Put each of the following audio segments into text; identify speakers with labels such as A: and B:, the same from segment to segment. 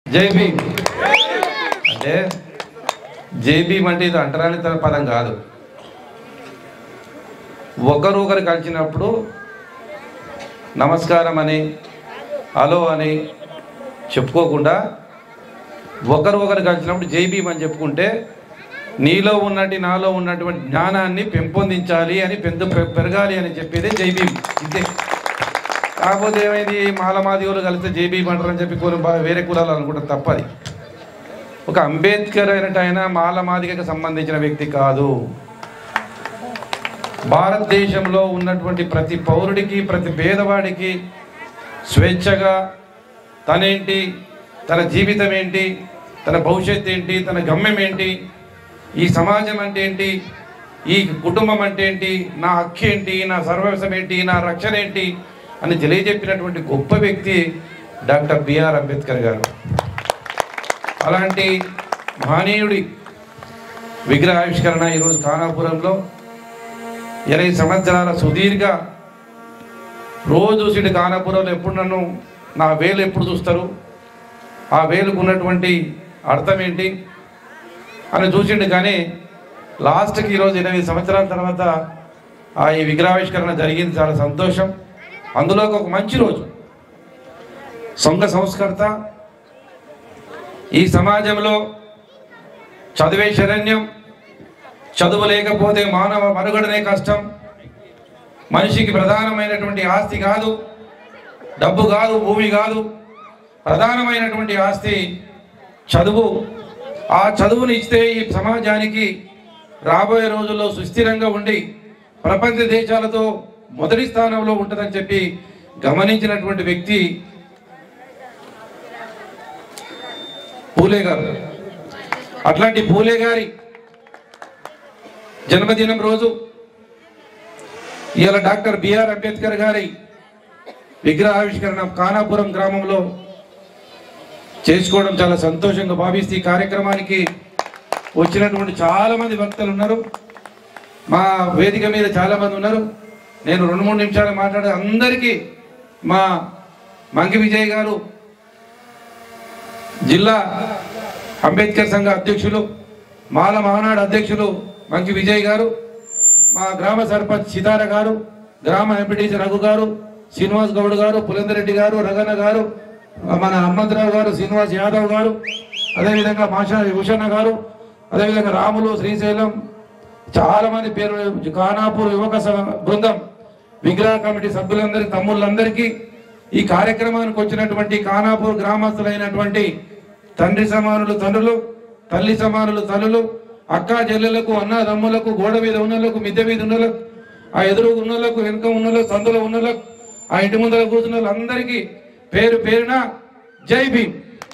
A: జై భీమ్ అంటే జై భీమ్ అంటే ఇది అంటరాని తన పదం కాదు ఒకరు ఒకరు కలిసినప్పుడు నమస్కారం అని హలో అని చెప్పుకోకుండా ఒకరు ఒకరు కలిసినప్పుడు జై భీమ్ అని చెప్పుకుంటే నీలో ఉన్నటి నాలో ఉన్నటువంటి జ్ఞానాన్ని పెంపొందించాలి అని పెద్ద పె- పెరగాలి అని చెప్పేది జై భీమ్ ఇంతే కాకపోతే ఏమైంది మాలమాదివులు కలిస్తే జై భీమ్ అంటారని చెప్పి కొన్ని బా- వేరే కులాలు అనుకుంటారు తప్పది ఒక అంబేద్కర్ అయినట్టు ఆయన మాలమాదిగకు సంబంధించిన వ్యక్తి కాదు భారతదేశంలో ఉన్నటువంటి ప్రతి పౌరుడికి ప్రతి పేదవాడికి స్వేచ్ఛగా తనేంటి తన జీవితం ఏంటి తన భవిష్యత్తు ఏంటి తన గమ్యం ఏంటి ఈ సమాజం అంటే ఏంటి ఈ కుటుంబం అంటే ఏంటి నా హక్కు ఏంటి నా సర్వస్వం ఏంటి నా రక్షణ ఏంటి అని తెలియజెప్పినటువంటి గొప్ప వ్యక్తి డాక్టర్ బిఆర్ అంబేద్కర్ గారు అలాంటి మహనీయుడి విగ్రహావిష్కరణ ఈరోజు ఖానాపురంలో ఇరవై సంవత్సరాల సుదీర్ఘ రోజు చూసి ఖానాపురంలో ఎప్పుడు నన్ను నా వేలు ఎప్పుడు చూస్తారు ఆ వేలుకు ఉన్నటువంటి అర్థం ఏంటి అని చూసిండు కానీ లాస్ట్కి ఈరోజు ఎనిమిది సంవత్సరాల తర్వాత ఆ ఈ విగ్రహావిష్కరణ జరిగింది చాలా సంతోషం అందులో ఒక మంచి రోజు సొంత సంస్కర్త ఈ సమాజంలో చదివే శరణ్యం చదువు లేకపోతే మానవ మనుగడనే కష్టం మనిషికి ప్రధానమైనటువంటి ఆస్తి కాదు డబ్బు కాదు భూమి కాదు ప్రధానమైనటువంటి ఆస్తి చదువు ఆ చదువుని ఇస్తే ఈ సమాజానికి రాబోయే రోజుల్లో సుస్థిరంగా ఉండి ప్రపంచ దేశాలతో మొదటి స్థానంలో ఉంటుందని చెప్పి గమనించినటువంటి వ్యక్తి పూలే గారు అట్లాంటి పూలే గారి జన్మదినం రోజు ఇవాళ డాక్టర్ బిఆర్ అంబేద్కర్ గారి విగ్రహావిష్కరణ కానాపురం గ్రామంలో చేసుకోవడం చాలా సంతోషంగా భావిస్తూ ఈ కార్యక్రమానికి వచ్చినటువంటి చాలా మంది భక్తులు ఉన్నారు మా వేదిక మీద చాలా మంది ఉన్నారు నేను రెండు మూడు నిమిషాలు మాట్లాడే అందరికీ మా మంగి విజయ్ గారు జిల్లా అంబేద్కర్ సంఘ అధ్యక్షులు మాల మహానాడు అధ్యక్షులు మంకి విజయ్ గారు మా గ్రామ సర్పంచ్ సితార గారు గ్రామ ఎంపీటీసీ రఘు గారు శ్రీనివాస్ గౌడ్ గారు పులేందర్ రెడ్డి గారు రగన్న గారు మన హనుమంతరావు గారు శ్రీనివాస్ యాదవ్ గారు అదేవిధంగా మాషా భూషణ గారు అదేవిధంగా రాములు శ్రీశైలం చాలా మంది పేరు ఖానాపూర్ యువక స- బృందం విగ్రహ కమిటీ సభ్యులందరికీ తమ్ముళ్ళందరికీ ఈ కార్యక్రమానికి వచ్చినటువంటి ఖానాపూర్ గ్రామస్తులైనటువంటి తండ్రి సమానులు తండ్రులు తల్లి సమానులు తల్లులు అక్క చెల్లెలకు అన్నదమ్ములకు గోడ మీద ఉన్నోళ్ళకు మిద్దె మీద ఉన్నోళ్ళకు ఆ ఎదురు ఉన్నోళ్ళకు వెనుక ఉన్నోళ్ళకు సందులో ఉన్నోళ్ళకు ఆ ఇంటి ముందర కూర్చున్న వాళ్ళందరికీ పేరు పేరున జై భీమ్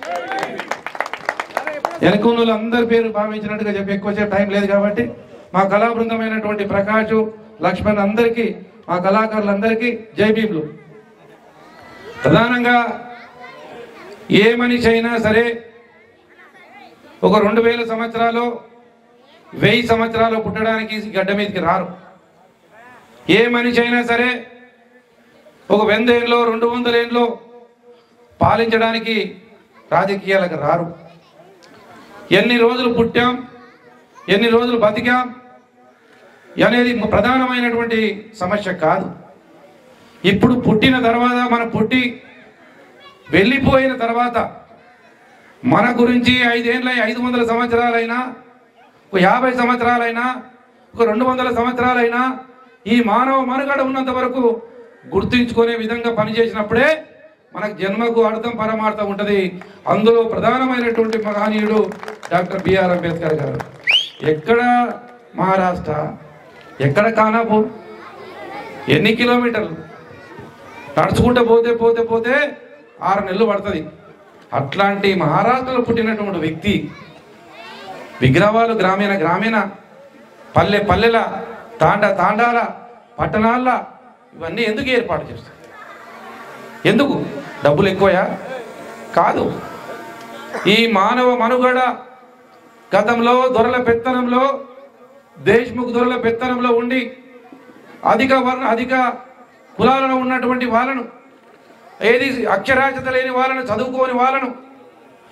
A: వెనక ఉన్న అందరి పేరు భావించినట్టుగా చెప్పి ఎక్కువ సేపు టైం లేదు కాబట్టి మా కళా బృందమైనటువంటి ప్రకాష్ లక్ష్మణ్ అందరికీ మా కళాకారులందరికీ జై భీములు ప్రధానంగా ఏ మనిషి అయినా సరే ఒక రెండు వేల సంవత్సరాలు వెయ్యి సంవత్సరాలు పుట్టడానికి ఈ గడ్డ మీదకి రారు ఏ మనిషి అయినా సరే ఒక వంద ఏళ్ళలో రెండు వందల ఏళ్ళలో పాలించడానికి రాజకీయాలకు రారు ఎన్ని రోజులు పుట్టాం ఎన్ని రోజులు బతికాం అనేది ప్రధానమైనటువంటి సమస్య కాదు ఇప్పుడు పుట్టిన తర్వాత మనం పుట్టి వెళ్ళిపోయిన తర్వాత మన గురించి ఐదేళ్ళ ఐదు వందల సంవత్సరాలైనా ఒక యాభై సంవత్సరాలైనా ఒక రెండు వందల సంవత్సరాలైనా ఈ మానవ మనుగడ ఉన్నంత వరకు గుర్తుంచుకునే విధంగా పనిచేసినప్పుడే మనకు జన్మకు అర్థం పరమార్థం ఉంటుంది అందులో ప్రధానమైనటువంటి మహనీయుడు డాక్టర్ బిఆర్ అంబేద్కర్ గారు ఎక్కడ మహారాష్ట్ర ఎక్కడ కానాపూర్ ఎన్ని కిలోమీటర్లు నడుచుకుంటూ పోతే పోతే పోతే ఆరు నెలలు పడుతుంది అట్లాంటి మహారాష్ట్రలో పుట్టినటువంటి వ్యక్తి విగ్రహాలు గ్రామీణ గ్రామీణ పల్లె పల్లెల తాండ తాండాల పట్టణాల ఇవన్నీ ఎందుకు ఏర్పాటు చేస్తారు ఎందుకు డబ్బులు ఎక్కువయా కాదు ఈ మానవ మనుగడ గతంలో దొరల పెత్తనంలో దేశ్ముఖ్ దొరల పెత్తనంలో ఉండి అధిక వర్ణ అధిక కులాలలో ఉన్నటువంటి వాళ్ళను ఏది అక్షరాస్యత లేని వాళ్ళను చదువుకోని వాళ్ళను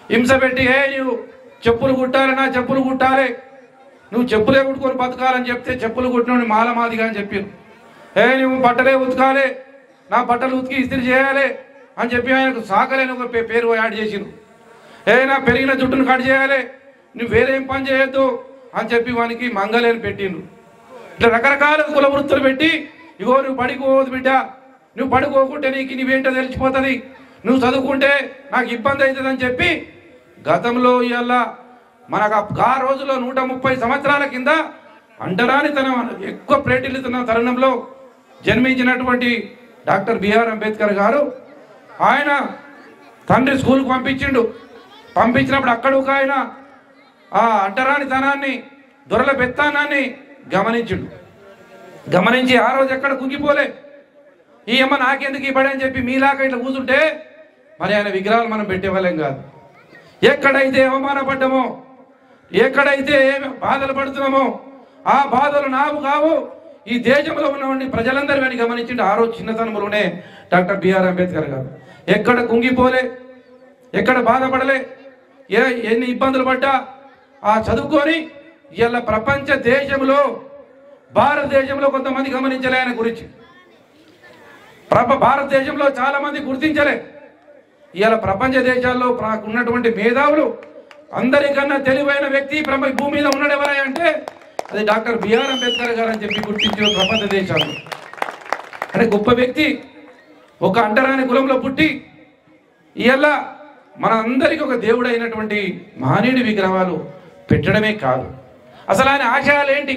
A: హింస పెట్టి ఏ నువ్వు చెప్పులు కుట్టాలి నా చెప్పులు కుట్టాలి నువ్వు చెప్పులే కుట్టుకొని బతకాలని చెప్తే చెప్పులు కుట్టినోని మాల మాదిగా అని చెప్పారు ఏ నువ్వు బట్టలే ఉతకాలి నా బట్టలు ఉతికి ఇస్త్రీ చేయాలి అని చెప్పి ఆయనకు సాకలేని ఒక పే- పేరు యాడ్ చేసిరు ఏ నా పెరిగిన జుట్టును కట్ చేయాలి నువ్వు వేరేం పని చేయొద్దు అని చెప్పి వానికి మంగళని పెట్టిండ్రు ఇట్లా రకరకాల కుల వృత్తులు పెట్టి ఇగో నువ్వు పడిపోవద్దు బిడ్డ నువ్వు పడుకోకుంటే నీకు నువ్వేంటో తెలిసిపోతుంది నువ్వు చదువుకుంటే నాకు ఇబ్బంది అవుతుందని చెప్పి గతంలో ఇవాళ మనకు ఆ- ఆ రోజుల్లో నూట ముప్పై సంవత్సరాల కింద అంటరాని తన ఎక్కువ ప్రేటిల్లుతున్న తరుణంలో జన్మించినటువంటి డాక్టర్ బిఆర్ అంబేద్కర్ గారు ఆయన తండ్రి స్కూల్కి పంపించిండు పంపించినప్పుడు అక్కడ ఒక ఆయన ఆ అంటరాని తనాన్ని దొరల పెత్తానాన్ని గమనించుడు గమనించి ఆ రోజు ఎక్కడ కుంగిపోలే ఈ అమ్మ నాకెందుకు ఇవ్వడే అని చెప్పి మీలాగా ఇట్లా కూర్చుంటే మరి ఆయన విగ్రహాలు మనం పెట్టేవాళ్ళం కాదు ఎక్కడైతే అవమానపడ్డామో ఎక్కడైతే ఏమి బాధలు పడుతున్నామో ఆ బాధలు నావు కావు ఈ దేశంలో ఉన్నటువంటి ప్రజలందరూ అని గమనించిండు ఆ రోజు చిన్నతనంలోనే డాక్టర్ బిఆర్ అంబేద్కర్ గారు ఎక్కడ కుంగిపోలే ఎక్కడ బాధపడలే ఏ ఎన్ని ఇబ్బందులు పడ్డా ఆ చదువుకొని ఇలా ప్రపంచ దేశంలో భారతదేశంలో కొంతమంది గమనించలే ఆయన గురించి ప్రప భారతదేశంలో చాలా మంది గుర్తించలే ఇవాళ ప్రపంచ దేశాల్లో ప్ర- ఉన్నటువంటి మేధావులు అందరికన్నా తెలివైన వ్యక్తి ప్రప భూమి మీద ఉన్నాడు ఎవరై అంటే అది డాక్టర్ బిఆర్ అంబేద్కర్ గారు అని చెప్పి గుర్తించిన ప్రపంచ దేశాల్లో అంటే గొప్ప వ్యక్తి ఒక అంటరాని కులంలో పుట్టి ఇవాళ మన అందరికీ ఒక దేవుడు అయినటువంటి మహనీయుడి విగ్రహాలు పెట్టడమే కాదు అసలు ఆయన ఆశయాలు ఏంటి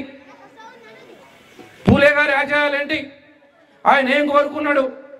A: పూలే గారి ఆశయాలు ఏంటి ఆయన ఏం కోరుకున్నాడు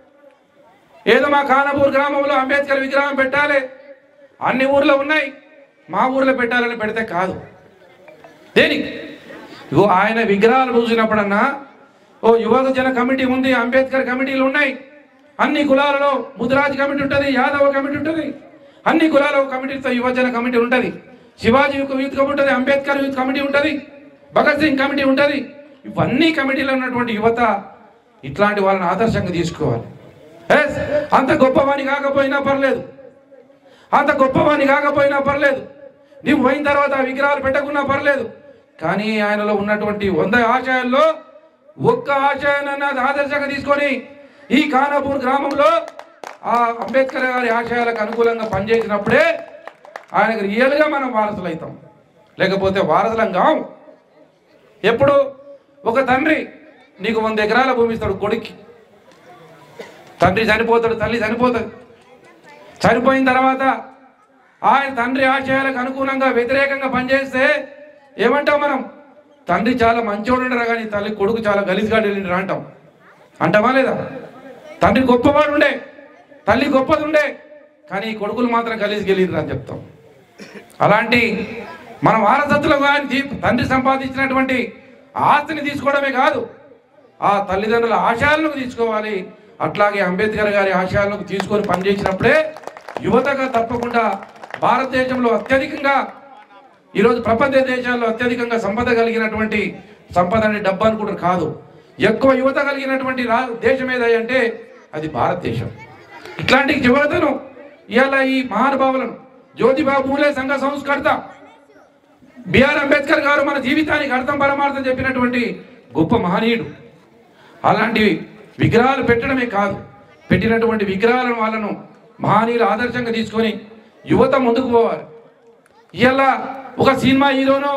A: ఏదో మా ఖానాపూర్ గ్రామంలో అంబేద్కర్ విగ్రహం పెట్టాలి అన్ని ఊర్లో ఉన్నాయి మా ఊర్లో పెట్టాలని పెడితే కాదు దేనికి ఇగో ఆయన విగ్రహాలు చూసినప్పుడన్నా ఓ యువక జన కమిటీ ఉంది అంబేద్కర్ కమిటీలు ఉన్నాయి అన్ని కులాలలో ముదిరాజ్ కమిటీ ఉంటుంది యాదవ కమిటీ ఉంటుంది అన్ని కులాల ఒక కమిటీతో యువజన కమిటీ ఉంటుంది శివాజీ యూత్ యూత్ కమిటీ ఉంటుంది అంబేద్కర్ యూత్ కమిటీ ఉంటుంది భగత్ సింగ్ కమిటీ ఉంటుంది ఇవన్నీ కమిటీలో ఉన్నటువంటి యువత ఇట్లాంటి వాళ్ళని ఆదర్శంగా తీసుకోవాలి ఎస్, అంత గొప్పవాని కాకపోయినా పర్లేదు అంత గొప్పవాని కాకపోయినా పర్లేదు నీవు పోయిన తర్వాత ఆ విగ్రహాలు పెట్టకున్నా పర్లేదు కానీ ఆయనలో ఉన్నటువంటి వంద ఆశయాల్లో ఒక్క ఆశయాన్ని ఆదర్శంగా తీసుకొని ఈ ఖానాపూర్ గ్రామంలో ఆ అంబేద్కర్ గారి ఆశయాలకు అనుకూలంగా పనిచేసినప్పుడే ఆయనకు రియల్గా మనం వారసులు అవుతాం లేకపోతే వారసులం కాం ఎప్పుడు ఒక తండ్రి నీకు వంద ఎకరాల భూమి ఇస్తాడు కొడుక్కి తండ్రి చనిపోతాడు తల్లి చనిపోతాడు చనిపోయిన తర్వాత ఆయన తండ్రి ఆశయాలకు అనుకూలంగా వ్యతిరేకంగా పనిచేస్తే ఏమంటాం మనం తండ్రి చాలా మంచోడు కానీ తల్లి కొడుకు చాలా గలీజ్గాడు వెళ్ళిండ్రా అంటాం అంటామా లేదా తండ్రి గొప్పవాడు ఉండే తల్లి గొప్పది ఉండే కానీ ఈ కొడుకులు మాత్రం గలీజ్ గెలిండ్రా అని చెప్తాం అలాంటి మన వారసత్తులు కానీ తీ- తండ్రి సంపాదించినటువంటి ఆస్తిని తీసుకోవడమే కాదు ఆ తల్లిదండ్రుల ఆశయాలను తీసుకోవాలి అట్లాగే అంబేద్కర్ గారి ఆశయాలను తీసుకొని పనిచేసినప్పుడే యువతగా తప్పకుండా భారతదేశంలో అత్యధికంగా ఈరోజు ప్రపంచ దేశాల్లో అత్యధికంగా సంపద కలిగినటువంటి సంపద అనే డబ్బు అనుకుంటారు కాదు ఎక్కువ యువత కలిగినటువంటి రా దేశం ఏదంటే అది భారతదేశం ఇట్లాంటి యువతను ఇవాళ ఈ మహానుభావులను జ్యోతిబా పూలే సంఘ సంస్కర్త బిఆర్ అంబేద్కర్ గారు మన జీవితానికి అర్థం పరమార్థం చెప్పినటువంటి గొప్ప మహనీయుడు అలాంటి విగ్రహాలు పెట్టడమే కాదు పెట్టినటువంటి విగ్రహాలను వాళ్ళను మహనీయులు ఆదర్శంగా తీసుకొని యువత ముందుకు పోవాలి ఇలా ఒక సినిమా హీరోనో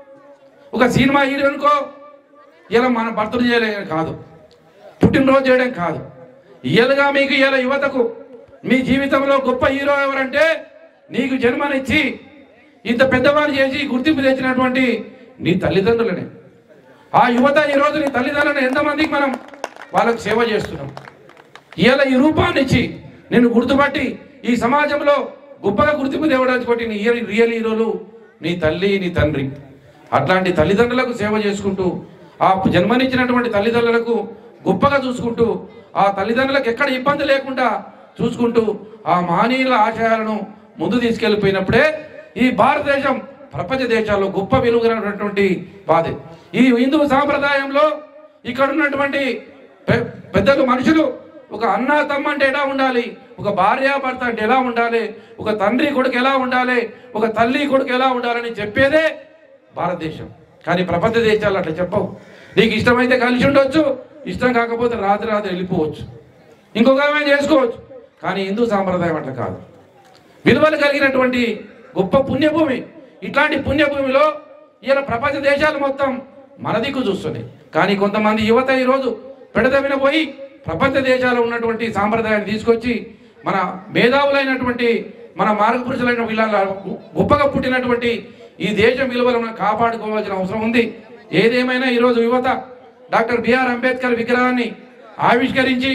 A: ఒక సినిమా హీరోనుకో ఇలా మన భర్తలు చేయలేం కాదు పుట్టినరోజు చేయడం కాదు ఇయలుగా మీకు ఇలా యువతకు మీ జీవితంలో గొప్ప హీరో ఎవరంటే నీకు జన్మనిచ్చి ఇంత పెద్దవారు చేసి గుర్తింపు తెచ్చినటువంటి నీ తల్లిదండ్రులనే ఆ యువత ఈ రోజు నీ తల్లిదండ్రులను ఎంతమందికి మనం వాళ్ళకు సేవ చేస్తున్నాం ఇవాళ ఈ రూపాన్ని ఇచ్చి నిన్ను గుర్తుపట్టి ఈ సమాజంలో గొప్పగా గుర్తింపు తేవడానికి కొట్టి నీ రియల్ రియల్ హీరోలు నీ తల్లి నీ తండ్రి అట్లాంటి తల్లిదండ్రులకు సేవ చేసుకుంటూ ఆ జన్మనిచ్చినటువంటి తల్లిదండ్రులకు గొప్పగా చూసుకుంటూ ఆ తల్లిదండ్రులకు ఎక్కడ ఇబ్బంది లేకుండా చూసుకుంటూ ఆ మహనీయుల ఆశయాలను ముందు తీసుకెళ్ళిపోయినప్పుడే ఈ భారతదేశం ప్రపంచ దేశాల్లో గొప్ప విలువైనటువంటి బాధ ఈ హిందూ సాంప్రదాయంలో ఇక్కడ ఉన్నటువంటి పె- పెద్దలు మనుషులు ఒక అన్న తమ్మ అంటే ఎలా ఉండాలి ఒక భార్యాభర్త అంటే ఎలా ఉండాలి ఒక తండ్రి కొడుకు ఎలా ఉండాలి ఒక తల్లి కొడుకు ఎలా ఉండాలని చెప్పేదే భారతదేశం కానీ ప్రపంచ దేశాలు అట్లా చెప్పవు నీకు ఇష్టమైతే కలిసి ఉండొచ్చు ఇష్టం కాకపోతే రాత్రి రాత్రి వెళ్ళిపోవచ్చు ఇంకొక ఆమె చేసుకోవచ్చు కానీ హిందూ సాంప్రదాయం అట్లా కాదు విలువలు కలిగినటువంటి గొప్ప పుణ్యభూమి ఇట్లాంటి పుణ్యభూమిలో ఇలా ప్రపంచ దేశాలు మొత్తం మన దిక్కు చూస్తున్నాయి కానీ కొంతమంది యువత ఈరోజు పెడదవిన పోయి ప్రపంచ దేశాల్లో ఉన్నటువంటి సాంప్రదాయాన్ని తీసుకొచ్చి మన మేధావులైనటువంటి మన మార్గపురుషులైన వీళ్ళ గొప్పగా పుట్టినటువంటి ఈ దేశం విలువలను కాపాడుకోవాల్సిన అవసరం ఉంది ఏదేమైనా ఈరోజు యువత డాక్టర్ బిఆర్ అంబేద్కర్ విగ్రహాన్ని ఆవిష్కరించి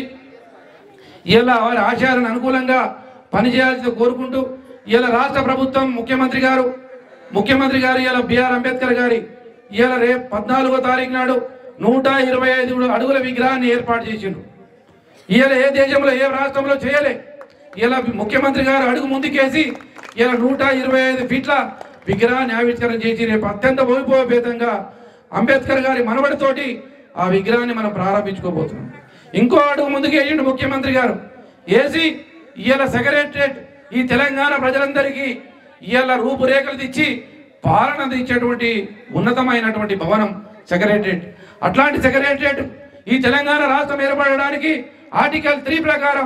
A: ఇలా వారి ఆశయాలను అనుకూలంగా పనిచేయాల్సి కోరుకుంటూ ఇలా రాష్ట్ర ప్రభుత్వం ముఖ్యమంత్రి గారు ముఖ్యమంత్రి గారు ఇలా బిఆర్ అంబేద్కర్ గారి ఇలా రేపు పద్నాలుగో తారీఖు నాడు నూట ఇరవై ఐదు అడుగుల విగ్రహాన్ని ఏర్పాటు చేసిండు ఇవాళ ఏ దేశంలో ఏ రాష్ట్రంలో చేయలే ఇలా ముఖ్యమంత్రి గారు అడుగు ముందుకేసి ఇలా నూట ఇరవై ఐదు ఫీట్ల విగ్రహాన్ని ఆవిష్కరణ చేసి రేపు అత్యంత వైభవపేతంగా అంబేద్కర్ గారి మనవడితోటి ఆ విగ్రహాన్ని మనం ప్రారంభించుకోబోతున్నాం ఇంకో అడుగు ముందుకు వేసిండు ముఖ్యమంత్రి గారు వేసి ఇవాళ సెక్రటరేట్ ఈ తెలంగాణ ప్రజలందరికీ ఇవాళ రూపురేఖలు తెచ్చి పాలన ఇచ్చేటువంటి ఉన్నతమైనటువంటి భవనం సెక్రటరేట్ అట్లాంటి సెక్రటరేట్ ఈ తెలంగాణ రాష్ట్రం ఏర్పడడానికి ఆర్టికల్ త్రీ ప్రకారం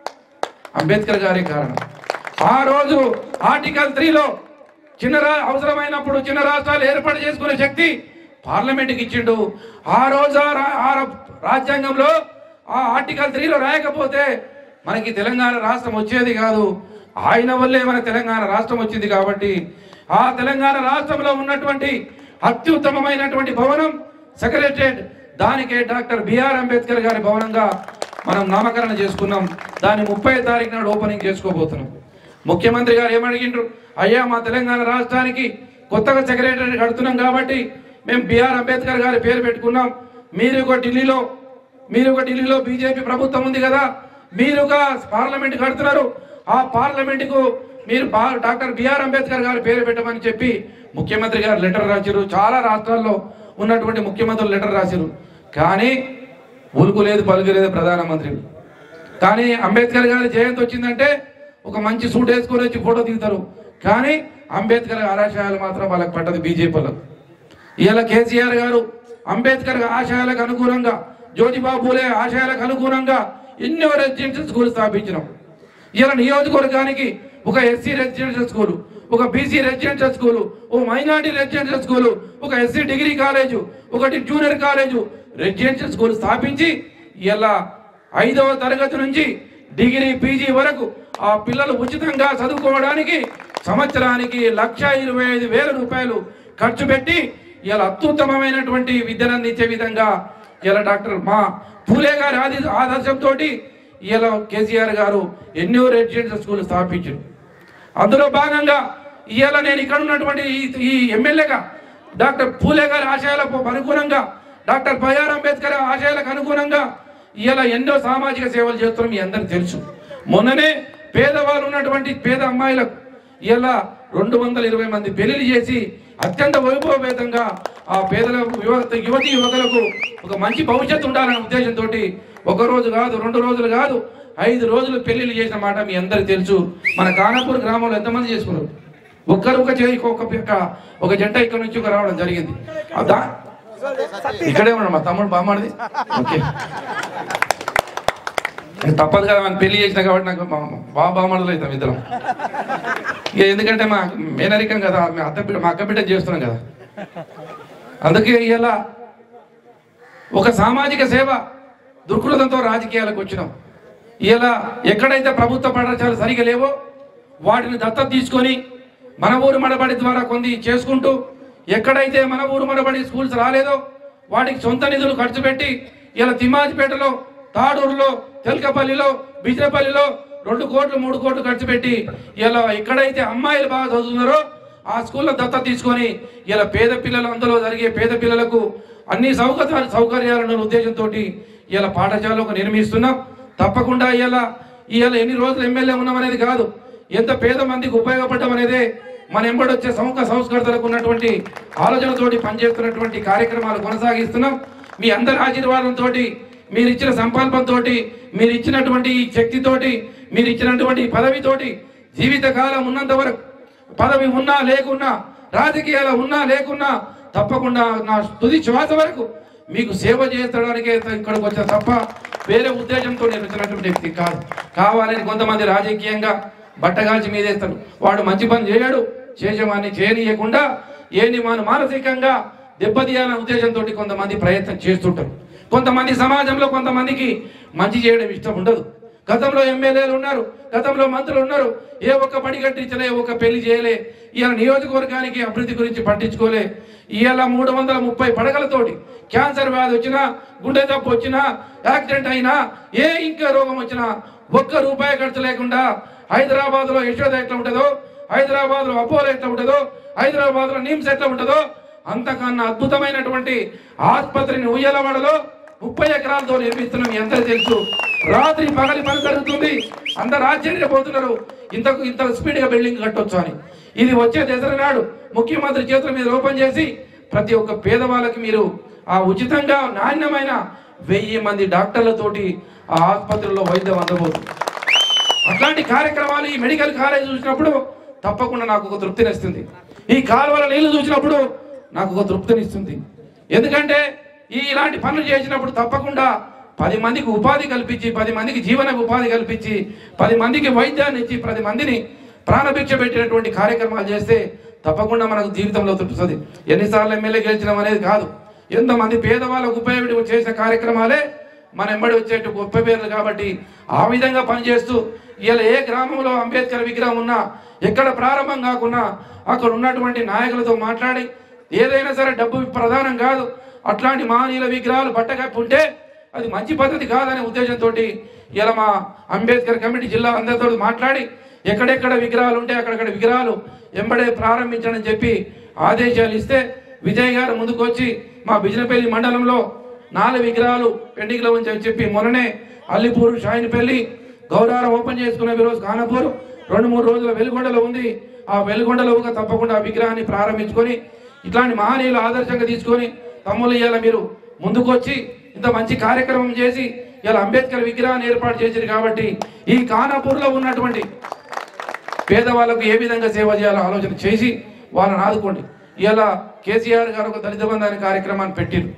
A: అంబేద్కర్ గారే కారణం ఆ రోజు ఆర్టికల్ త్రీలో చిన్న రా- అవసరమైనప్పుడు చిన్న రాష్ట్రాలు ఏర్పాటు చేసుకునే శక్తి పార్లమెంట్కి ఇచ్చిండు ఆ రోజు ఆ రా- ఆ రా- రాజ్యాంగంలో ఆ ఆర్టికల్ త్రీలో రాయకపోతే మనకి తెలంగాణ రాష్ట్రం వచ్చేది కాదు ఆయన వల్లే మన తెలంగాణ రాష్ట్రం వచ్చింది కాబట్టి ఆ తెలంగాణ రాష్ట్రంలో ఉన్నటువంటి అత్యుత్తమమైనటువంటి భవనం సెక్రటరేట్ దానికే డాక్టర్ బిఆర్ అంబేద్కర్ గారి భవనంగా మనం నామకరణ చేసుకున్నాం దాన్ని ముప్పై తారీఖు నాడు ఓపెనింగ్ చేసుకోబోతున్నాం ముఖ్యమంత్రి గారు ఏమడిగిండ్రు అయ్యా మా తెలంగాణ రాష్ట్రానికి కొత్తగా సెక్రటరీ కడుతున్నాం కాబట్టి మేము బిఆర్ అంబేద్కర్ గారి పేరు పెట్టుకున్నాం మీరు ఒక ఢిల్లీలో మీరు ఒక ఢిల్లీలో బీజేపీ ప్రభుత్వం ఉంది కదా మీరు ఒక పార్లమెంట్ కడుతున్నారు ఆ పార్లమెంటుకు మీరు బా- డాక్టర్ బిఆర్ అంబేద్కర్ గారి పేరు పెట్టమని చెప్పి ముఖ్యమంత్రి గారు లెటర్ రాసిరు చాలా రాష్ట్రాల్లో ఉన్నటువంటి ముఖ్యమంత్రులు లెటర్ రాసిరు కానీ ఉలుకు లేదు పలుకు లేదు ప్రధానమంత్రి కానీ అంబేద్కర్ గారి జయంతి వచ్చిందంటే ఒక మంచి సూట్ వేసుకొని వచ్చి ఫోటో దిగుతారు కానీ అంబేద్కర్ ఆరాశయాలు మాత్రం వాళ్ళకి పట్టదు బీజేపీ వాళ్ళకు ఇవాళ కేసీఆర్ గారు అంబేద్కర్ ఆశయాలకు అనుగుణంగా జ్యోతిబాబు పూలే ఆశయాలకు అనుగుణంగా ఎన్నో రెసిడెన్షియల్ స్కూల్ స్థాపించినాం ఇలా నియోజకవర్గానికి ఒక ఎస్సీ రెసిడెన్షియల్ స్కూల్ ఒక బీసీ రెసిడెన్షియల్ స్కూల్ ఓ మైనార్టీ రెసిడెన్షియల్ స్కూల్ ఒక ఎస్సీ డిగ్రీ కాలేజు ఒకటి జూనియర్ కాలేజు రెసిడెన్షియల్ స్కూల్ స్థాపించి ఇలా ఐదవ తరగతి నుంచి డిగ్రీ పీజీ వరకు ఆ పిల్లలు ఉచితంగా చదువుకోవడానికి సంవత్సరానికి లక్ష ఇరవై ఐదు వేల రూపాయలు ఖర్చు పెట్టి ఇలా అత్యుత్తమమైనటువంటి విద్యను అందించే విధంగా ఇలా డాక్టర్ మా పూలే గారి ఆది ఆదర్శంతో ఇలా కేసీఆర్ గారు ఎన్నో రెసిడెన్షియల్ స్కూల్ స్థాపించారు అందులో భాగంగా ఇవాళ నేను ఇక్కడ ఉన్నటువంటి ఈ- ఈ ఎమ్మెల్యేగా డాక్టర్ పూలే గారి ఆశయాలకు అనుగుణంగా డాక్టర్ బైఆర్ అంబేద్కర్ ఆశయాలకు అనుగుణంగా ఇవాళ ఎన్నో సామాజిక సేవలు చేస్తున్నాం మీ అందరికి తెలుసు మొన్ననే పేదవాళ్ళు ఉన్నటువంటి పేద అమ్మాయిలకు ఇలా రెండు వందల ఇరవై మంది పెళ్లి చేసి అత్యంత వైభవపేతంగా ఆ పేదల యువత యువతి యువకులకు ఒక మంచి భవిష్యత్తు ఉండాలనే ఉద్దేశంతో ఒక రోజు కాదు రెండు రోజులు కాదు ఐదు రోజులు పెళ్లిళ్ళు చేసిన మాట మీ అందరికి తెలుసు మన కానాపూర్ గ్రామంలో ఎంతమంది చేసుకున్నారు ఒక్కరు ఒక చేయి ఒక ఒక- ఒక జంట ఇక్కడ నుంచి ఒక రావడం జరిగింది ఆ దా- ఇక్కడే ఉన్నాడు మా తమ్ముడు బామ్మడిది ఓకే ఇంకా తప్పదు కదా మనం పెళ్లి చేసిన కాబట్టి నాకు మా బాబా బామ్మడులు అవుతాం ఇద్దరం ఇక ఎందుకంటే మా మేనరికం కదా మా అత్త బిడ్డ మా అక్క బిడ్డ చేస్తున్నాం కదా అందుకే ఇలా ఒక సామాజిక సేవ దుర్కృతంతో రాజకీయాలకు వచ్చినాం ఇలా ఎక్కడైతే ప్రభుత్వ పాఠశాలలు సరిగా లేవో వాటిని దత్తత తీసుకొని మన ఊరు మడబడి ద్వారా కొన్ని చేసుకుంటూ ఎక్కడైతే మన ఊరు మడబడి స్కూల్స్ రాలేదో వాటికి సొంత నిధులు ఖర్చు పెట్టి ఇలా తిమ్మాజిపేటలో తాడూరులో తెలకపల్లిలో బిజినపల్లిలో రెండు కోట్లు మూడు కోట్లు ఖర్చు పెట్టి ఇలా ఎక్కడైతే అమ్మాయిలు బాగా చదువుతున్నారో ఆ స్కూల్లో దత్తత తీసుకొని ఇలా పేద పిల్లలు అందులో జరిగే పేద పిల్లలకు అన్ని సౌకర్యాలు సౌకర్యాలను ఉద్దేశంతో ఇలా పాఠశాల ఒక నిర్మిస్తున్నాం తప్పకుండా ఇలా ఇవాళ ఎన్ని రోజులు ఎమ్మెల్యే ఉన్నాం అనేది కాదు ఎంత పేద మందికి ఉపయోగపడడం అనేదే మన ఎంబడొచ్చే సౌక సంస్కృతులకు ఉన్నటువంటి ఆలోచనతోటి పనిచేస్తున్నటువంటి కార్యక్రమాలు కొనసాగిస్తున్నాం మీ అందరి ఆశీర్వాదంతో మీరు ఇచ్చిన సంకల్పంతో మీరు ఇచ్చినటువంటి ఈ శక్తితోటి మీరు ఇచ్చినటువంటి పదవితోటి జీవితకాలం ఉన్నంత వరకు పదవి ఉన్నా లేకున్నా రాజకీయాలు ఉన్నా లేకున్నా తప్పకుండా నా తుది శ్వాస వరకు మీకు సేవ చేస్తడానికే ఇక్కడికి వచ్చా తప్ప వేరే ఉద్దేశంతో నేను వచ్చినటువంటి వ్యక్తి కాదు కావాలని కొంతమంది రాజకీయంగా బట్టగాల్చి మీదేస్తాడు వాడు మంచి పని చేయడు చేసేవాడిని చేయనీయకుండా ఏంది మన మానసికంగా దెబ్బతీయాలనే ఉద్దేశంతో కొంతమంది ప్రయత్నం చేస్తుంటారు కొంతమంది సమాజంలో కొంతమందికి మంచి చేయడం ఇష్టం ఉండదు గతంలో ఎమ్మెల్యేలు ఉన్నారు గతంలో మంత్రులు ఉన్నారు ఏ ఒక్క పని కట్టించలే ఏ ఒక్క పెళ్లి చేయలే ఇవాళ నియోజకవర్గానికి అభివృద్ధి గురించి పట్టించుకోలే ఇవాళ మూడు వందల ముప్పై పడగలతోటి క్యాన్సర్ వ్యాధి వచ్చినా గుండె జబ్బు వచ్చినా యాక్సిడెంట్ అయినా ఏ ఇంకా రోగం వచ్చినా ఒక్క రూపాయి ఖర్చు లేకుండా హైదరాబాద్ లో యశోద ఎట్లా ఉంటుందో హైదరాబాద్ లో అపోలో ఎట్లా ఉంటుందో హైదరాబాద్ లో నిమ్స్ ఎట్లా ఉంటుందో అంతకన్నా అద్భుతమైనటువంటి ఆసుపత్రిని ఉయ్యలవాడలో ముప్పై ఎకరాలతో నిర్మిస్తున్నాం ఎంత తెలుసు రాత్రి పగలి పని జరుగుతుంది అంత రాజ్యాంగపోతున్నారు ఇంతకు ఇంత స్పీడ్ గా బిల్డింగ్ కట్టొచ్చు అని ఇది వచ్చే దసరా నాడు ముఖ్యమంత్రి చేతుల మీద ఓపెన్ చేసి ప్రతి ఒక్క పేదవాళ్ళకి మీరు ఆ ఉచితంగా నాణ్యమైన వెయ్యి మంది డాక్టర్లతోటి ఆ ఆసుపత్రిలో వైద్యం అందబోతుంది అట్లాంటి కార్యక్రమాలు ఈ మెడికల్ కాలేజ్ చూసినప్పుడు తప్పకుండా నాకు ఒక తృప్తినిస్తుంది ఈ కాలువల నీళ్లు చూసినప్పుడు నాకు ఒక తృప్తినిస్తుంది ఎందుకంటే ఈ ఇలాంటి పనులు చేసినప్పుడు తప్పకుండా పది మందికి ఉపాధి కల్పించి పది మందికి జీవన ఉపాధి కల్పించి పది మందికి వైద్యాన్ని ఇచ్చి పది మందిని ప్రాణభిక్ష పెట్టినటువంటి కార్యక్రమాలు చేస్తే తప్పకుండా మనకు జీవితంలో తృప్తుంది ఎన్నిసార్లు ఎమ్మెల్యే గెలిచడం అనేది కాదు ఎంతమంది పేదవాళ్ళకు ఉపయోగపడి చేసిన కార్యక్రమాలే మన ఎంబడి వచ్చేట్టు గొప్ప పేర్లు కాబట్టి ఆ విధంగా పనిచేస్తూ ఇలా ఏ గ్రామంలో అంబేద్కర్ విగ్రహం ఉన్నా ఎక్కడ ప్రారంభం కాకున్నా అక్కడ ఉన్నటువంటి నాయకులతో మాట్లాడి ఏదైనా సరే డబ్బు ప్రధానం కాదు అట్లాంటి మహనీయుల విగ్రహాలు బట్టకప్పి ఉంటే అది మంచి పద్ధతి కాదనే ఉద్దేశంతో ఇలా మా అంబేద్కర్ కమిటీ జిల్లా అందరితో మాట్లాడి ఎక్కడెక్కడ విగ్రహాలు ఉంటే అక్కడక్కడ విగ్రహాలు ఎంబడే ప్రారంభించడం చెప్పి ఆదేశాలు ఇస్తే విజయ్ గారు ముందుకు వచ్చి మా బిజినపల్లి మండలంలో నాలుగు విగ్రహాలు పెండింగ్లో ఉంచని చెప్పి మొన్ననే అల్లిపూరు షాయినపల్లి గౌరారం ఓపెన్ చేసుకున్న ఈరోజు ఖానాపూర్ రెండు మూడు రోజుల వెలుగొండలో ఉంది ఆ వెలుగొండలో ఒక తప్పకుండా ఆ విగ్రహాన్ని ప్రారంభించుకొని ఇట్లాంటి మహనీయులు ఆదర్శంగా తీసుకొని తమ్ముళ్ళు ఇవాళ మీరు ముందుకు వచ్చి ఇంత మంచి కార్యక్రమం చేసి ఇలా అంబేద్కర్ విగ్రహాన్ని ఏర్పాటు చేశారు కాబట్టి ఈ ఖానాపూర్లో ఉన్నటువంటి పేదవాళ్ళకు ఏ విధంగా సేవ చేయాలో ఆలోచన చేసి వాళ్ళని ఆదుకోండి ఇలా కేసీఆర్ గారు ఒక దళిత బంధు అనే కార్యక్రమాన్ని పెట్టిరు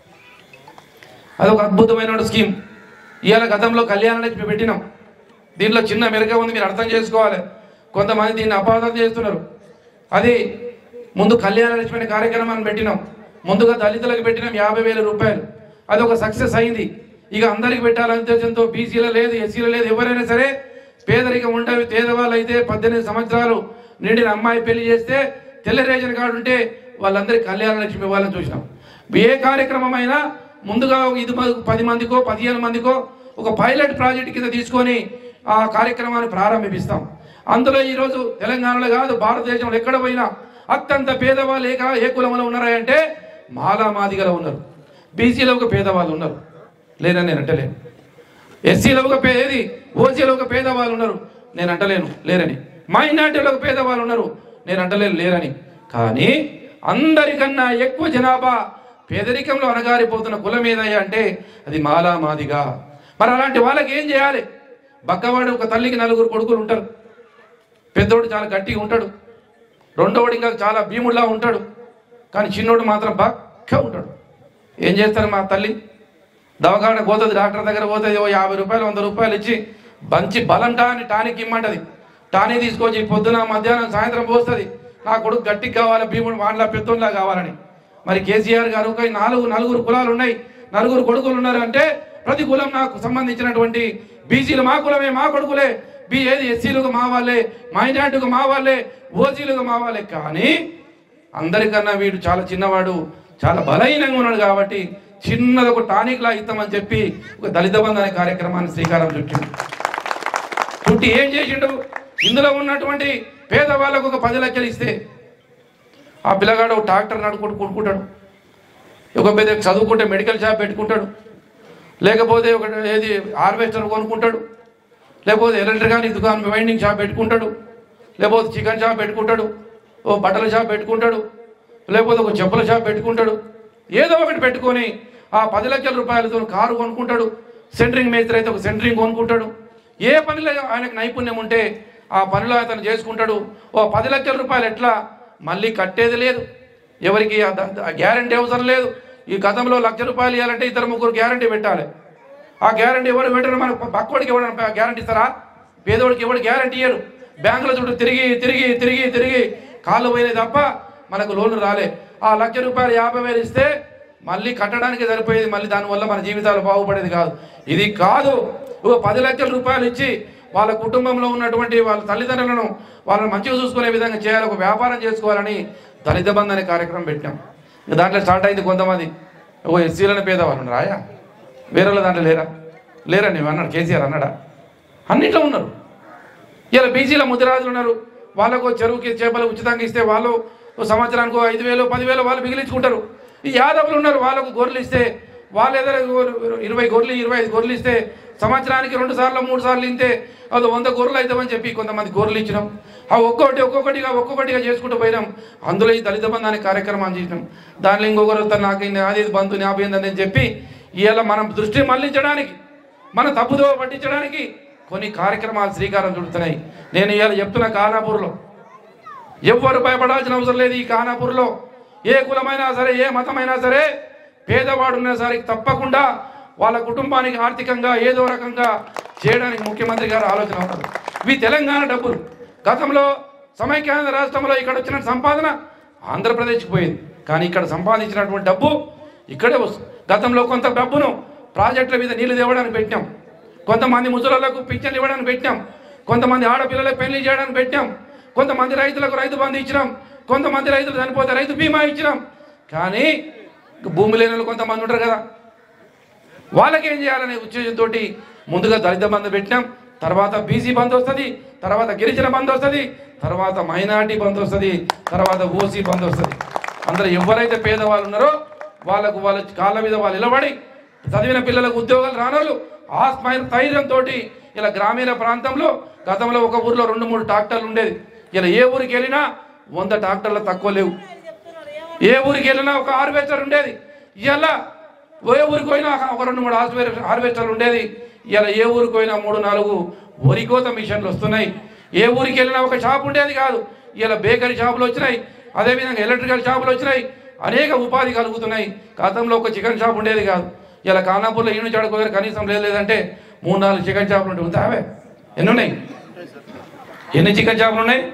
A: అదొక అద్భుతమైన స్కీమ్ ఇవాళ గతంలో కళ్యాణ లక్ష్మి పెట్టినాం దీంట్లో చిన్న మెరుగ ఉంది మీరు అర్థం చేసుకోవాలి కొంతమంది దీన్ని అపార్థం చేస్తున్నారు అది ముందు కళ్యాణ లక్ష్మి అనే కార్యక్రమాన్ని పెట్టినాం ముందుగా దళితులకు పెట్టినాం యాభై వేల రూపాయలు అది ఒక సక్సెస్ అయింది ఇక అందరికి పెట్టాలనే ఉద్దేశంతో బీసీలో లేదు ఎస్సీలో లేదు ఎవరైనా సరే పేదరికం ఉండవి పేదవాళ్ళు అయితే పద్దెనిమిది సంవత్సరాలు నిండిన అమ్మాయి పెళ్లి చేస్తే తెల్ల రేషన్ కార్డు ఉంటే వాళ్ళందరికీ కళ్యాణ లక్ష్మి ఇవ్వాలని చూసినాం ఏ కార్యక్రమం అయినా ముందుగా ఇది మ- పది మందికో పదిహేను మందికో ఒక పైలట్ ప్రాజెక్ట్ కింద తీసుకొని ఆ కార్యక్రమాన్ని ప్రారంభిస్తాం అందులో ఈరోజు తెలంగాణలో కాదు భారతదేశంలో ఎక్కడ పోయినా అత్యంత పేదవాళ్ళు ఏ కా- ఏ కులంలో ఉన్నారా అంటే మాలా మాదిగలో ఉన్నారు బీసీలో ఒక పేదవాళ్ళు ఉన్నారు లేదని నేను అంటలేను ఎస్సీలో ఒక పే ఏది ఓసీలో ఒక పేదవాళ్ళు ఉన్నారు నేను అంటలేను లేరని మైనార్టీలో ఒక పేదవాళ్ళు ఉన్నారు నేను అంటలేను లేరని కానీ అందరికన్నా ఎక్కువ జనాభా పేదరికంలో అనగారిపోతున్న కులం ఏదయ్యా అంటే అది మాలా మాదిగా మరి అలాంటి వాళ్ళకి ఏం చేయాలి బక్కవాడు ఒక తల్లికి నలుగురు కొడుకులు ఉంటారు పెద్దోడు చాలా గట్టిగా ఉంటాడు రెండోడు ఇంకా చాలా భీముడిలా ఉంటాడు కానీ చిన్నోడు మాత్రం బక్క ఉంటాడు ఏం చేస్తారు మా తల్లి దవాఖాన పోతుంది డాక్టర్ దగ్గర పోతుంది ఓ యాభై రూపాయలు వంద రూపాయలు ఇచ్చి మంచి బలం టాని టానిక్ ఇమ్మంటది టానిక్ తీసుకొచ్చి పొద్దున మధ్యాహ్నం సాయంత్రం పోస్తుంది నా కొడుకు గట్టికి కావాలి భీముడు వాళ్ళ పెద్దోళ్ళ కావాలని మరి కేసీఆర్ గారు ఒక నాలుగు నలుగురు కులాలు ఉన్నాయి నలుగురు కొడుకులు ఉన్నారు అంటే ప్రతి కులం నాకు సంబంధించినటువంటి బీసీలు మా కులమే మా కొడుకులే బి ఏది ఎస్సీలకు మా వాళ్ళే మైనార్టీలకు మా వాళ్ళే ఓసీలకు మా వాళ్ళే కానీ అందరికన్నా వీడు చాలా చిన్నవాడు చాలా బలహీనంగా ఉన్నాడు కాబట్టి చిన్నది ఒక టానిక్ లా ఇస్తామని చెప్పి ఒక దళిత బంధు అనే కార్యక్రమాన్ని శ్రీకారం చుట్టింది చుట్టి ఏం చేసిండు ఇందులో ఉన్నటువంటి పేదవాళ్ళకు ఒక పది లక్షలు ఇస్తే ఆ పిల్లగాడు ఒక ట్రాక్టర్ నడుకుంటూ కొనుక్కుంటాడు ఒక పెద్ద చదువుకుంటే మెడికల్ షాప్ పెట్టుకుంటాడు లేకపోతే ఒక ఏది హార్వెస్టర్ కొనుక్కుంటాడు లేకపోతే ఎలక్ట్రికానిక్ దుకాణం వైండింగ్ షాప్ పెట్టుకుంటాడు లేకపోతే చికెన్ షాప్ పెట్టుకుంటాడు ఓ బట్టల షాప్ పెట్టుకుంటాడు లేకపోతే ఒక చెప్పుల షాప్ పెట్టుకుంటాడు ఏదో ఒకటి పెట్టుకొని ఆ పది లక్షల రూపాయలతో కారు కొనుక్కుంటాడు సెంటరింగ్ మేస్త్రి అయితే ఒక సెంటరింగ్ కొనుక్కుంటాడు ఏ పనిలో ఆయనకు నైపుణ్యం ఉంటే ఆ పనిలో అతను చేసుకుంటాడు ఓ పది లక్షల రూపాయలు ఎట్లా మళ్ళీ కట్టేది లేదు ఎవరికి గ్యారంటీ అవసరం లేదు ఈ గతంలో లక్ష రూపాయలు ఇవ్వాలంటే ఇద్దరు ముగ్గురు గ్యారంటీ పెట్టాలి ఆ గ్యారంటీ ఎవరు పెట్టరు మనకు పక్కోడికి ఎవరు గ్యారంటీ ఇస్తారా పేదోడికి ఎవడు గ్యారంటీ ఇయ్యరు బ్యాంకుల చుట్టూ తిరిగి తిరిగి తిరిగి తిరిగి కాళ్ళు పోయినాయి తప్ప మనకు లోన్లు రాలే ఆ లక్ష రూపాయలు యాభై వేలు ఇస్తే మళ్ళీ కట్టడానికి సరిపోయేది మళ్ళీ దానివల్ల మన జీవితాలు బాగుపడేది కాదు ఇది కాదు ఒక పది లక్షల రూపాయలు ఇచ్చి వాళ్ళ కుటుంబంలో ఉన్నటువంటి వాళ్ళ తల్లిదండ్రులను వాళ్ళని మంచిగా చూసుకునే విధంగా చేయాలి ఒక వ్యాపారం చేసుకోవాలని దళిత బంధు అనే కార్యక్రమం పెట్టినాం ఇక దాంట్లో స్టార్ట్ అయింది కొంతమంది ఓ ఎస్సీలను పేదవాళ్ళు రాయా వేరే వాళ్ళ దాంట్లో లేరా లేరా నువ్వు అన్నాడు కేసీఆర్ అన్నాడా అన్నిట్లో ఉన్నారు ఇలా బీసీల ముదిరాజులు ఉన్నారు వాళ్ళకు చెరువుకి చేపలు ఉచితంగా ఇస్తే వాళ్ళు ఓ సంవత్సరానికి ఓ ఐదు వేలు పదివేలు వాళ్ళు మిగిలించుకుంటారు ఈ యాదవులు ఉన్నారు వాళ్ళకు గొర్రెలు ఇస్తే వాళ్ళ ఎదురు ఇరవై గొర్రెలు ఇరవై ఐదు గొర్రెలు ఇస్తే సంవత్సరానికి రెండు సార్లు మూడు సార్లు ఇంతే అది వంద గొర్రెలు అవుతామని చెప్పి కొంతమంది గొర్రెలు ఇచ్చినాం ఆ ఒక్కొక్కటి ఒక్కొక్కటిగా ఒక్కొక్కటిగా చేసుకుంటూ పోయినాం అందులో ఈ దళిత బంధు అనే కార్యక్రమం చేసినాం దానిలో ఇంకొకరు వస్తారు నాకు ఇది నాది ఇది బంధు జ్ఞాపకం అని చెప్పి ఇలా మనం దృష్టి మళ్లించడానికి మన తప్పుదో పట్టించడానికి కొన్ని కార్యక్రమాలు శ్రీకారం చుడుతున్నాయి నేను ఇవాళ చెప్తున్న కానాపూర్లో ఎవ్వరు భయపడాల్సిన అవసరం లేదు ఈ కానాపూర్లో ఏ కులమైనా సరే ఏ మతమైనా సరే పేదవాడున్నా సరే తప్పకుండా వాళ్ళ కుటుంబానికి ఆర్థికంగా ఏదో రకంగా చేయడానికి ముఖ్యమంత్రి గారు ఆలోచన ఉన్నారు ఇవి తెలంగాణ డబ్బులు గతంలో సమైక్యాంధ్ర రాష్ట్రంలో ఇక్కడ వచ్చిన సంపాదన ఆంధ్రప్రదేశ్కి పోయింది కానీ ఇక్కడ సంపాదించినటువంటి డబ్బు ఇక్కడే వస్తుంది గతంలో కొంత డబ్బును ప్రాజెక్టుల మీద నీళ్లు తేవడానికి పెట్టాం కొంతమంది ముసలులకు పింఛన్లు ఇవ్వడానికి పెట్టాం కొంతమంది ఆడపిల్లలకు పెళ్లి చేయడానికి పెట్టాం కొంతమంది రైతులకు రైతు బంధు ఇచ్చినాం కొంతమంది రైతులు చనిపోతే రైతు బీమా ఇచ్చినాం కానీ భూమి లేని వాళ్ళు కొంతమంది ఉంటారు కదా వాళ్ళకి ఏం చేయాలనే ఉద్దేశంతో ముందుగా దళిత బంధు పెట్టినాం తర్వాత బీసీ బంద్ వస్తుంది తర్వాత గిరిజన బంద్ వస్తుంది తర్వాత మైనార్టీ బంద్ వస్తుంది తర్వాత ఓసీ బంద్ వస్తుంది అందరూ ఎవరైతే పేదవాళ్ళు ఉన్నారో వాళ్ళకు వాళ్ళ కాళ్ళ మీద వాళ్ళు నిలబడి చదివిన పిల్లలకు ఉద్యోగాలు రానోళ్ళు ఆ స్మై- ధైర్యంతో ఇలా గ్రామీణ ప్రాంతంలో గతంలో ఒక ఊర్లో రెండు మూడు ట్రాక్టర్లు ఉండేది ఇలా ఏ ఊరికి వెళ్ళినా వంద ట్రాక్టర్లు తక్కువ లేవు ఏ ఊరికి వెళ్ళినా ఒక హార్వెస్టర్ ఉండేది ఇలా ఏ ఊరికి పోయినా ఒక రెండు మూడు హార్వెస్టర్ హార్వెస్టర్లు ఉండేది ఇలా ఏ ఊరికి పోయినా మూడు నాలుగు వరి కోత మిషన్లు వస్తున్నాయి ఏ ఊరికి వెళ్ళినా ఒక షాప్ ఉండేది కాదు ఇలా బేకరీ షాపులు వచ్చినాయి అదేవిధంగా ఎలక్ట్రికల్ షాపులు వచ్చినాయి అనేక ఉపాధి కలుగుతున్నాయి గతంలో ఒక చికెన్ షాప్ ఉండేది కాదు ఇలా కానాపూర్లో ఈయన చాడుకోగారు కనీసం లేదు లేదంటే మూడు నాలుగు చికెన్ షాపులు ఉంటాయి ఉందా అవే ఎన్ని ఉన్నాయి ఎన్ని చికెన్ షాపులు ఉన్నాయి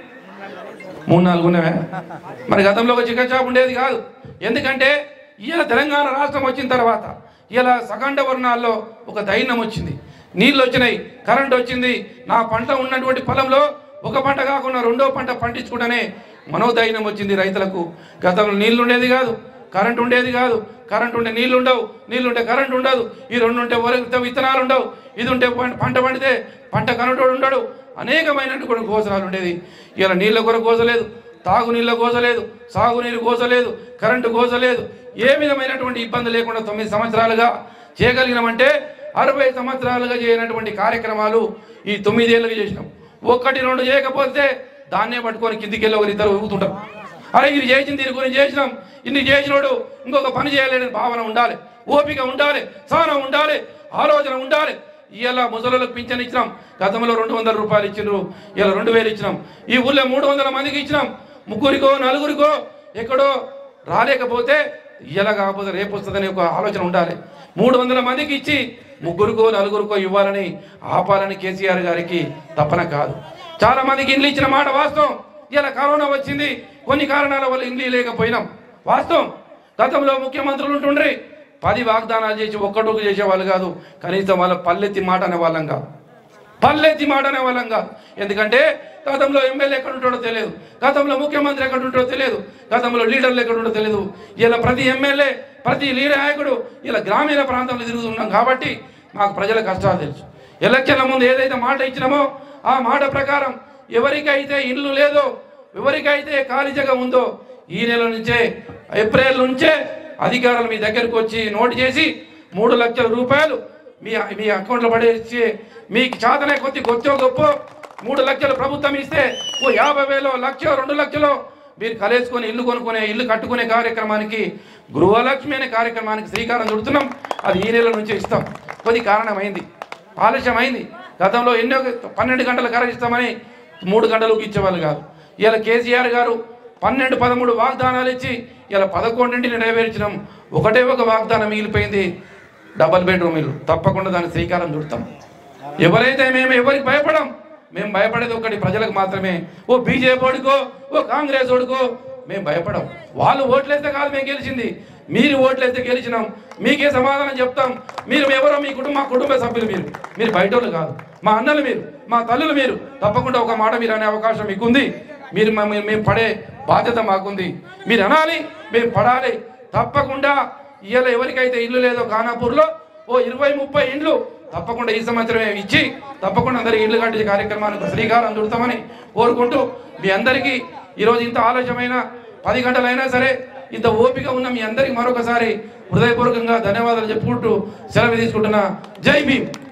A: మూడు నాలుగు ఉన్నవే మరి గతంలో ఒక చికెన్ షాప్ ఉండేది కాదు ఎందుకంటే ఇవాళ తెలంగాణ రాష్ట్రం వచ్చిన తర్వాత ఇలా సగండ వర్ణాల్లో ఒక దైన్యం వచ్చింది నీళ్ళు వచ్చినాయి కరెంట్ వచ్చింది నా పంట ఉన్నటువంటి పొలంలో ఒక పంట కాకుండా రెండో పంట పండించుకుంటేనే మనోధైర్యం వచ్చింది రైతులకు గతంలో నీళ్ళు ఉండేది కాదు కరెంట్ ఉండేది కాదు కరెంట్ ఉంటే నీళ్ళు ఉండవు నీళ్ళు ఉంటే కరెంట్ ఉండదు ఈ రెండు ఉంటే వరి విత్తనాలు ఉండవు ఇది ఉంటే పం- పంట పండితే పంట కనుటోడు ఉండడు అనేకమైనటువంటి కొన్ని గోసరాలు ఉండేది ఇలా నీళ్ళ కొరకు గోసలేదు తాగునీళ్ళ గోసలేదు సాగునీరు గోసలేదు కరెంటు గోసలేదు ఏ విధమైనటువంటి ఇబ్బంది లేకుండా తొమ్మిది సంవత్సరాలుగా చేయగలిగినామంటే అరవై సంవత్సరాలుగా చేయనటువంటి కార్యక్రమాలు ఈ తొమ్మిదేళ్ళుగా చేసినాం ఒక్కటి రెండు చేయకపోతే దాన్నే పట్టుకొని కిందికి వెళ్ళి ఒకరి ఇద్దరు ఊగుతుంటాం అరే ఇది చేసింది దీని గురించి చేసినాం ఇన్ని చేసినోడు ఇంకొక పని చేయలేని భావన ఉండాలి ఓపిక ఉండాలి సహనం ఉండాలి ఆలోచన ఉండాలి ఇలా ముసలులకు పింఛన్ ఇచ్చినాం గతంలో రెండు వందల రూపాయలు ఇచ్చిండ్రు ఇలా రెండు వేలు ఇచ్చినాం ఈ ఊళ్ళో మూడు వందల మందికి ఇచ్చినాం ముగ్గురికో నలుగురికో ఎక్కడో రాలేకపోతే ఇలా కాకపోతే రేపు వస్తుందనే ఒక ఆలోచన ఉండాలి మూడు వందల మందికి ఇచ్చి ముగ్గురికో నలుగురికో ఇవ్వాలని ఆపాలని కేసీఆర్ గారికి తప్పన కాదు చాలా మందికి ఇండ్లు ఇచ్చిన మాట వాస్తవం ఇలా కరోనా వచ్చింది కొన్ని కారణాల వల్ల ఇండ్లు లేకపోయినాం వాస్తవం గతంలో ముఖ్యమంత్రులు ఉంటుండ్రి పది వాగ్దానాలు చేసి ఒక్కటొక్క చేసేవాళ్ళు కాదు కనీసం వాళ్ళ పల్లెత్తి మాట అనే వాళ్ళం కాదు పల్లెత్తి మాట అనే వాళ్ళం కాదు ఎందుకంటే గతంలో ఎమ్మెల్యే ఎక్కడ ఉంటాడో తెలియదు గతంలో ముఖ్యమంత్రి ఎక్కడ ఉంటాడో తెలియదు గతంలో లీడర్లు ఎక్కడ ఉంటాడో తెలియదు ఇలా ప్రతి ఎమ్మెల్యే ప్రతి లీడర్ నాయకుడు ఇలా గ్రామీణ ప్రాంతంలో తిరుగుతున్నాం కాబట్టి మాకు ప్రజల కష్టాలు తెలుసు ఎలక్షన్ల ముందు ఏదైతే మాట ఇచ్చినామో ఆ మాట ప్రకారం ఎవరికైతే ఇల్లు లేదో ఎవరికైతే ఖాళీ జగ ఉందో ఈ నెల నుంచే ఏప్రిల్ నుంచే అధికారులు మీ దగ్గరకు వచ్చి నోటు చేసి మూడు లక్షల రూపాయలు మీ మీ అకౌంట్లో పడేసి మీకు చేతనే కొద్ది గొచ్చో గొప్ప మూడు లక్షలు ప్రభుత్వం ఇస్తే ఓ యాభై వేలో లక్ష రెండు లక్షలో మీరు కలేసుకొని ఇల్లు కొనుక్కునే ఇల్లు కట్టుకునే కార్యక్రమానికి గృహలక్ష్మి అనే కార్యక్రమానికి శ్రీకారం చుడుతున్నాం అది ఈ నెల నుంచే ఇస్తాం కొద్ది కారణమైంది ఆలస్యం అయింది గతంలో ఎన్నో పన్నెండు గంటలు కరగిస్తామని మూడు గంటలకు ఇచ్చేవాళ్ళు కాదు ఇలా కేసీఆర్ గారు పన్నెండు పదమూడు వాగ్దానాలు ఇచ్చి ఇలా పదకొండింటిని నెరవేర్చినాం ఒకటే ఒక వాగ్దానం మిగిలిపోయింది డబల్ బెడ్రూమ్ ఇల్లు తప్పకుండా దాని శ్రీకారం చుడతాం ఎవరైతే మేము ఎవరికి భయపడం మేము భయపడేది ఒకటి ప్రజలకు మాత్రమే ఓ బీజేపీ ఓడుకో ఓ కాంగ్రెస్ ఓడుకో మేము భయపడం వాళ్ళు ఓట్లేస్తే కాదు మేము గెలిచింది మీరు ఓట్లేస్తే గెలిచినాం మీకే సమాధానం చెప్తాం మీరు ఎవరో మీ కుటుంబ మా కుటుంబ సభ్యులు మీరు మీరు బయట వాళ్ళు కాదు మా అన్నలు మీరు మా తల్లులు మీరు తప్పకుండా ఒక మాట మీరు అనే అవకాశం మీకుంది మీరు మమ్మల్ని మేము పడే బాధ్యత మాకుంది మీరు అనాలి మేము పడాలి తప్పకుండా ఇవాళ ఎవరికైతే ఇల్లు లేదో ఖానాపూర్లో ఓ ఇరవై ముప్పై ఇండ్లు తప్పకుండా ఈ సంవత్సరమే ఇచ్చి తప్పకుండా అందరికి ఇల్లు కట్టే కార్యక్రమానికి శ్రీకారం చుడతామని కోరుకుంటూ మీ అందరికీ ఈరోజు ఇంత ఆలస్యమైన పది గంటలైనా సరే ఇంత ఓపిక ఉన్న మీ అందరికి మరొకసారి హృదయపూర్వకంగా ధన్యవాదాలు చెప్పుకుంటూ సెలవు తీసుకుంటున్నా జై భీమ్